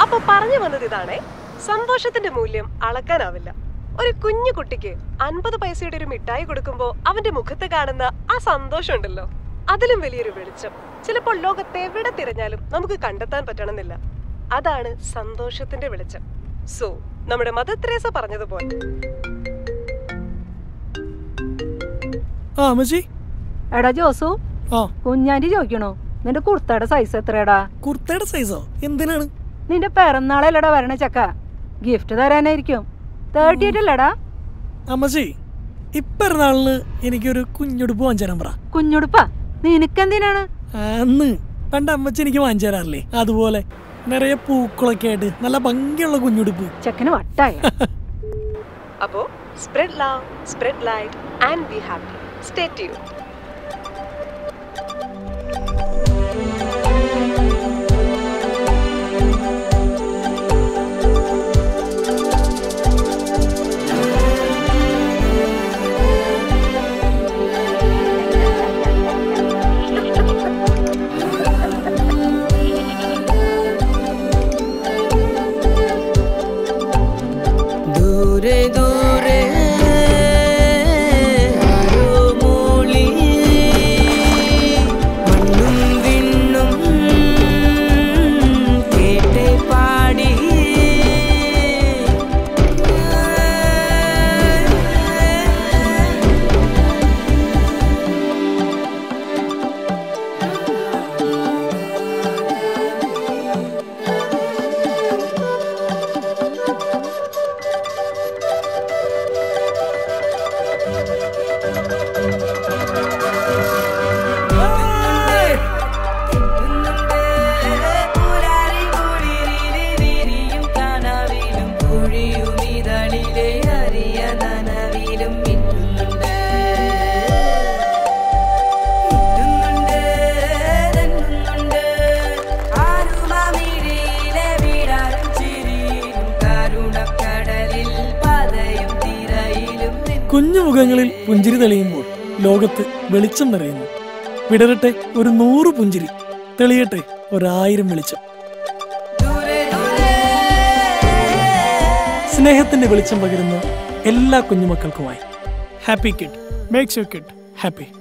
അപ്പൊ പറഞ്ഞു വന്നത് ഇതാണേ സന്തോഷത്തിന്റെ മൂല്യം അളക്കാനാവില്ല ഒരു കുഞ്ഞു കുട്ടിക്ക് അൻപത് പൈസയുടെ ഒരു മിഠായി കൊടുക്കുമ്പോ അവന്റെ മുഖത്ത് കാണുന്ന ആ സന്തോഷം ഉണ്ടല്ലോ അതിലും വലിയൊരു വെളിച്ചം ചിലപ്പോൾ ലോകത്ത് എവിടെ തിരഞ്ഞാലും നമുക്ക് കണ്ടെത്താൻ പറ്റണമെന്നില്ല അതാണ് സന്തോഷത്തിന്റെ വെളിച്ചം സോ നമ്മുടെ മദർ തെരേസ പറഞ്ഞതുപോലെ ആ അമ്മച്ചി എടാ ജോസു ആ കുഞ്ഞാന്റി ചോദിക്കണോ നിന്റെ കുർത്തയുടെ സൈസ് എത്രയാടാ കുർത്തയുടെ സൈസോ എന്തിനാണ് നിന്റെ പിറന്നാളല്ലടാ വരണ ചക്ക ഗിഫ്റ്റ് തരാനായിരിക്കും തേർട്ടി എയ്റ്റ് അല്ലടാ അമ്മച്ചി ഇപ്പെരുന്നാളിന് എനിക്കൊരു കുഞ്ഞുടുപ്പ് വാങ്ങിച്ചു തരാൻ പറ കുഞ്ഞുടുപ്പാ നിനക്കെന്തിനാണ് അന്ന് പണ്ട് അമ്മച്ചി എനിക്ക് വാങ്ങിച്ചു തരാറില്ലേ അതുപോലെ നിറയെ പൂക്കളൊക്കെ ആയിട്ട് നല്ല ഭംഗിയുള്ള കുഞ്ഞുടുപ്പ് ചെക്കന് വട്ടായ അപ്പോ spread love spread light and be happy stay tune ദൂരെ ദൂരെ ആരോ മൂളി മണ്ണും വിണ്ണും കേട്ടേ പാടി പുരാരി കുളിരിലെ വിരിയും കനവിലും കുഴിയും ഇതളിലെ അരിയ നനവിലും മിന്നുന്നുണ്ട് മിന്നുന്നുണ്ട് തെന്നുന്നുണ്ട് ആരുമമിഴിയിലെ വിടരും ചിരിയിലും കരുണക്കടലിൽ പതയും തിരയിലും കുഞ്ഞു മുഖങ്ങളിൽ പുഞ്ചിരി തെളിയുമ്പോൾ ലോകത്ത് വെളിച്ചം നിറയുന്നു വിടരട്ടെ ഒരു നൂറ് പുഞ്ചിരി തെളിയട്ടെ ഒരായിരം വെളിച്ചം ദൂരെ ദൂരെ സ്നേഹത്തിന്റെ വെളിച്ചം പകരുന്ന എല്ലാ കുഞ്ഞുമക്കൾക്കുമായി happy kid makes you kid happy